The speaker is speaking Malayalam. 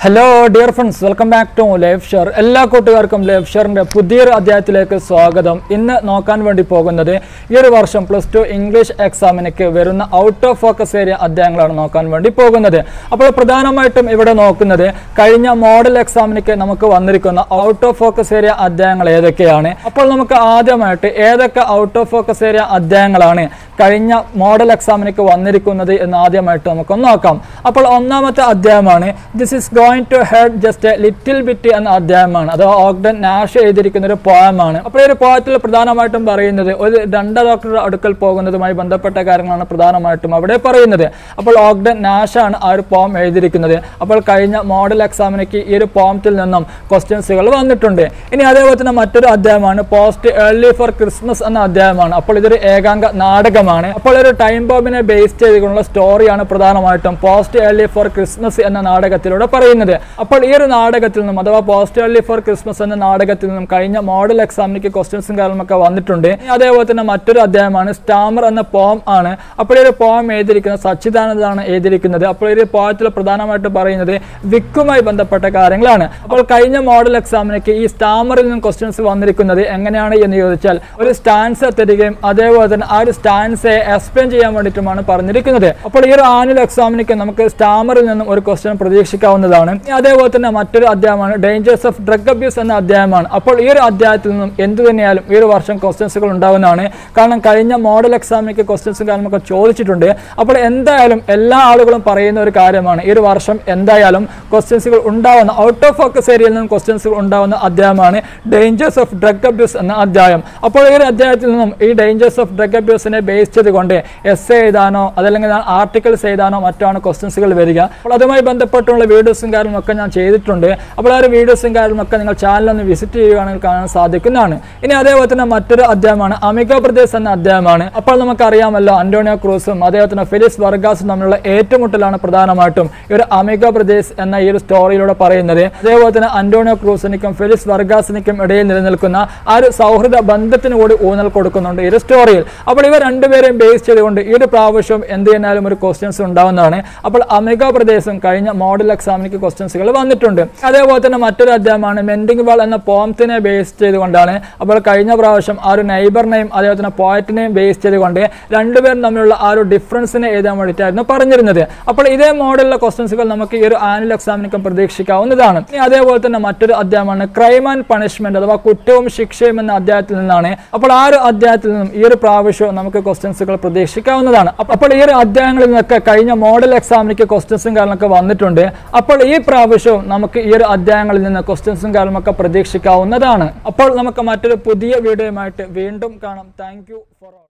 hello dear friends welcome back to life share എല്ലാ കൂട്ടുകാർക്കും ലൈഫ് ഷെയറിന്റെ പുതിയൊരു അധ്യായത്തിലേക്ക് സ്വാഗതം ഇന്ന് നോക്കാൻ വേണ്ടി പോകുന്നത് ഈ ഒരു വർഷം പ്ലസ് ടു ഇംഗ്ലീഷ് എക്സാമിനൊക്കെ വരുന്ന ഔട്ട് ഓഫ് ഫോക്കസ് ഏരിയ അധ്യായങ്ങളാണ് നോക്കാൻ വേണ്ടി പോകുന്നത് അപ്പോൾ പ്രധാനമായിട്ടും ഇവിടെ നോക്കുന്നത് കഴിഞ്ഞ മോഡൽ എക്സാമിനൊക്കെ നമുക്ക് വന്നിരിക്കുന്ന ഔട്ട് ഓഫ് ഫോക്കസ് ഏരിയ അധ്യായങ്ങൾ ഏതൊക്കെയാണ് അപ്പോൾ നമുക്ക് ആദ്യമായിട്ട് ഏതൊക്കെ ഔട്ട് ഓഫ് ഫോക്കസ് ഏരിയ അധ്യായങ്ങളാണ് കഴിഞ്ഞ മോഡൽ എക്സാമിനൊക്കെ വന്നിരിക്കുന്നത് എന്ന് ആദ്യമായിട്ട് നമുക്കൊന്ന് നോക്കാം അപ്പോൾ ഒന്നാമത്തെ അധ്യായമാണ് this is going to head just a little bit എന്ന അധ്യായമാണ് അഥവാ ഓഗ്ഡൻ നാഷ് എഴുതിയിരിക്കുന്ന ഒരു പോയമാണ് അപ്പോൾ ഈ ഒരു പോയത്തിൽ പ്രധാനമായിട്ടും പറയുന്നത് ഒരു ദണ്ഡ ഡോക്ടറുടെ അടുക്കൽ പോകുന്നതുമായി ബന്ധപ്പെട്ട കാര്യങ്ങളാണ് പ്രധാനമായിട്ടും അവിടെ പറയുന്നത് അപ്പോൾ ഓഗ്ഡൻ നാഷാണ് ആ ഒരു പോം എഴുതിയിരിക്കുന്നത് അപ്പോൾ കഴിഞ്ഞ മോഡൽ എക്സാമിനേക്ക് ഈ ഒരു പോമത്തിൽ നിന്നും ക്വസ്റ്റ്യൻസുകൾ വന്നിട്ടുണ്ട് ഇനി അതേപോലെ തന്നെ മറ്റൊരു അധ്യായമാണ് പോസ്റ്റ് ഏർലി ഫോർ ക്രിസ്മസ് എന്ന അധ്യായമാണ് അപ്പോൾ ഇതൊരു ഏകാംഗ നാടകമാണ് അപ്പോൾ ഒരു ടൈം ബോംബിനെ ബേസ് ചെയ്തുകൊണ്ടുള്ള സ്റ്റോറിയാണ് പ്രധാനമായിട്ടും പോസ്റ്റ് ഏർലി ഫോർ ക്രിസ്മസ് എന്ന നാടകത്തിലൂടെ പറയുന്നത് അപ്പോൾ ഈ ഒരു നാടകത്തിൽ നിന്നും അഥവാ പോസ്റ്റ് ഏർലി ഫോർ ക്രിസ്മസ് എന്ന നാടകത്തിൽ നിന്നും കഴിഞ്ഞ മോഡൽ എക്സാമിലേക്ക് ക്വസ്റ്റ്യൻസും കാര്യങ്ങളൊക്കെ വന്നിട്ടുണ്ട് ഇനി അതേപോലെ തന്നെ മറ്റൊരു അധ്യായമാണ് സ്റ്റാമർ എന്ന പോം ആണ് അപ്പോൾ ഈ ഒരു പോം എഴുതിയിരിക്കുന്നത് സച്ചിദാനന്ദാണ് എഴുതിയിരിക്കുന്നത് അപ്പോൾ ഈ ഒരു പോയത്തിൽ പ്രധാനമായിട്ട് പറയുന്നത് വിക്കുമായി ബന്ധപ്പെട്ട കാര്യങ്ങളാണ് അപ്പോൾ കഴിഞ്ഞ മോഡൽ എക്സാമിനൊക്കെ ഈ സ്റ്റാമറിൽ നിന്നും ക്വസ്റ്റ്യൻസ് വന്നിരിക്കുന്നത് എങ്ങനെയാണ് എന്ന് ചോദിച്ചാൽ ഒരു സ്റ്റാൻസ് തരികയും അതേപോലെ തന്നെ ആ ഒരു സ്റ്റാൻസെ എക്സ്പ്ലെയിൻ ചെയ്യാൻ വേണ്ടിയിട്ടുമാണ് പറഞ്ഞിരിക്കുന്നത് അപ്പോൾ ഈ ഒരു ആനുവൽ എക്സാമിനൊക്കെ നമുക്ക് സ്റ്റാമറിൽ നിന്നും ഒരു ക്വസ്റ്റ്യൻ പ്രതീക്ഷിക്കാവുന്നതാണ് ഇനി അതേപോലെ തന്നെ മറ്റൊരു അധ്യായമാണ് ഡേഞ്ചേഴ്സ് ഓഫ് ഡ്രഗ് അബ്യൂസ് എന്ന അധ്യായമാണ് അപ്പോൾ ഈ ഒരു അധ്യായത്തിൽ നിന്നും എന്ത് തന്നെയായാലും ഈ ഒരു വർഷം ക്വസ്റ്റ്യൻസുകൾ ഉണ്ടാവുന്നതാണ് കാരണം കഴിഞ്ഞ മോഡൽ എക്സാമിനൊക്കെ ക്വസ്റ്റ്യൻസും കാര്യങ്ങളൊക്കെ ചോദിച്ചിട്ടുണ്ട് അപ്പോൾ എന്തായാലും എല്ലാ ആളുകളും പറയുന്ന ഒരു കാര്യമാണ് ഈ ഒരു വർഷം എന്തായാലും ക്വസ്റ്റ്യൻസുകൾ ഉണ്ടാവുന്ന ഔട്ട് ഓഫ് ഫോക്കസ് ഏരിയയിൽ നിന്നും ക്വസ്റ്റ്യൻസുകൾ ഉണ്ടാവുന്ന അധ്യായമാണ് ഡേഞ്ചേഴ്സ് ഓഫ് ഡ്രഗ് അബ്യൂസ് എന്ന അധ്യായം അപ്പോൾ ഈ ഒരു അധ്യായത്തിൽ നിന്നും ഈ ഡേഞ്ചേഴ്സ് ഓഫ് ഡ്രഗ് അബ്യൂസിനെ ബേസ് ചെയ്തുകൊണ്ട് എസ് എഴുതാനോ അതല്ലെങ്കിൽ ആർട്ടിക്കിൾസ് എഴുതാനോ മറ്റാണ് ക്വസ്റ്റ്യൻസുകൾ വരിക അപ്പോൾ അതുമായി ബന്ധപ്പെട്ടുള്ള വീഡിയോസും കാര്യങ്ങളും ഒക്കെ ഞാൻ ചെയ്തിട്ടുണ്ട് അപ്പോൾ ആ ഒരു വീഡിയോസും കാര്യങ്ങളും ഒക്കെ നിങ്ങൾ ചാനൽ ഒന്ന് വിസിറ്റ് ചെയ്യുകയാണെങ്കിൽ കാണാൻ സാധിക്കുന്നതാണ് ഇനി അതേപോലെ തന്നെ മറ്റൊരു അധ്യായമാണ് അമിക പ്രദേശ് എന്ന അധ്യായമാണ് അപ്പോൾ നമുക്കറിയാമല്ലോ അന്റോണിയോ ക്രൂസും അതേപോലെ തന്നെ ഫിലിസ് വർഗാസും തമ്മിലുള്ള ഏറ്റുമുട്ടലാണ് പ്രധാനമായിട്ടും ഈ ഒരു അമിക പ്രദേശ് എന്ന ഈ ഒരു സ്റ്റോറിയിലൂടെ പറയുന്നത് അതേപോലെ തന്നെ അന്റോണിയോ ക്രൂസിനിക്കും ഫിലിസ് വർഗാസിനിക്കും ഇടയിൽ നിലനിൽക്കുന്ന ആ ഒരു സൗഹൃദ ബന്ധത്തിന് കൂടി ഊന്നൽ കൊടുക്കുന്നുണ്ട് ഈ ഒരു സ്റ്റോറിയിൽ അപ്പോൾ ഇവർ രണ്ടുപേരെയും ബേസ് ചെയ്തുകൊണ്ട് ഈ ഒരു പ്രാവശ്യം എന്ത് ചെയ്യുന്നാലും ഒരു ക്വസ്റ്റ്യൻസ് ഉണ്ടാവുന്നതാണ് അപ്പോൾ അമിക പ്രദേശം കഴിഞ്ഞ മോഡൽ എക്സാമിനിക്ക് ക്വസ്റ്റ്യൻസുകൾ വന്നിട്ടുണ്ട് അതേപോലെ തന്നെ മറ്റൊരു അധ്യായമാണ് മെൻഡിങ് വാൾ എന്ന പോംത്തിനെ ബേസ് ചെയ്തുകൊണ്ടാണ് അപ്പോൾ കഴിഞ്ഞ പ്രാവശ്യം ആ ഒരു നൈബറിനെയും അതേപോലെ തന്നെ പോയറ്റിനെയും ബേസ് ചെയ്തുകൊണ്ട് രണ്ടുപേരും തമ്മിലുള്ള ആ ഒരു ഡിഫറൻസിനെ എഴുതാൻ വേണ്ടിയിട്ടായിരുന്നു പറഞ്ഞിരുന്നത് അപ്പോൾ ഇതേ മോഡലിലെ ക്വസ്റ്റ്യൻസുകൾ നമുക്ക് ഈ ഒരു ആനുവൽ എക്സാമിനൊക്കെ പ്രതീക്ഷിക്കാവുന്നതാണ് ഇനി അതേപോലെ തന്നെ മറ്റൊരു അധ്യായമാണ് ക്രൈം ആൻഡ് പണിഷ്മെന്റ് അഥവാ കുറ്റവും ശിക്ഷയും എന്ന അധ്യായത്തിൽ നിന്നാണ് അപ്പോൾ ആ ഒരു അധ്യായത്തിൽ നിന്നും ഈ ഒരു പ്രാവശ്യവും നമുക്ക് ക്വസ്റ്റ്യൻസുകൾ പ്രതീക്ഷിക്കാവുന്നതാണ് അപ്പ- അപ്പോൾ ഈ ഒരു അധ്യായങ്ങളിൽ നിന്നൊക്കെ കഴിഞ്ഞ മോഡൽ എക്സാമിലേക്ക് ക്വസ്റ്റ്യൻസും കാര്യങ്ങളൊക്കെ വന്നിട്ടുണ്ട് അപ്പോൾ ഈ പ്രാവശ്യവും നമുക്ക് ഈ ഒരു അധ്യായങ്ങളിൽ നിന്ന് ക്വസ്റ്റ്യൻസും കാര്യങ്ങളൊക്കെ പ്രതീക്ഷിക്കാവുന്നതാണ് അപ്പോൾ നമുക്ക് മറ്റൊരു പുതിയ വീഡിയോയുമായിട്ട് വീണ്ടും കാണാം താങ്ക് യു ഫോർ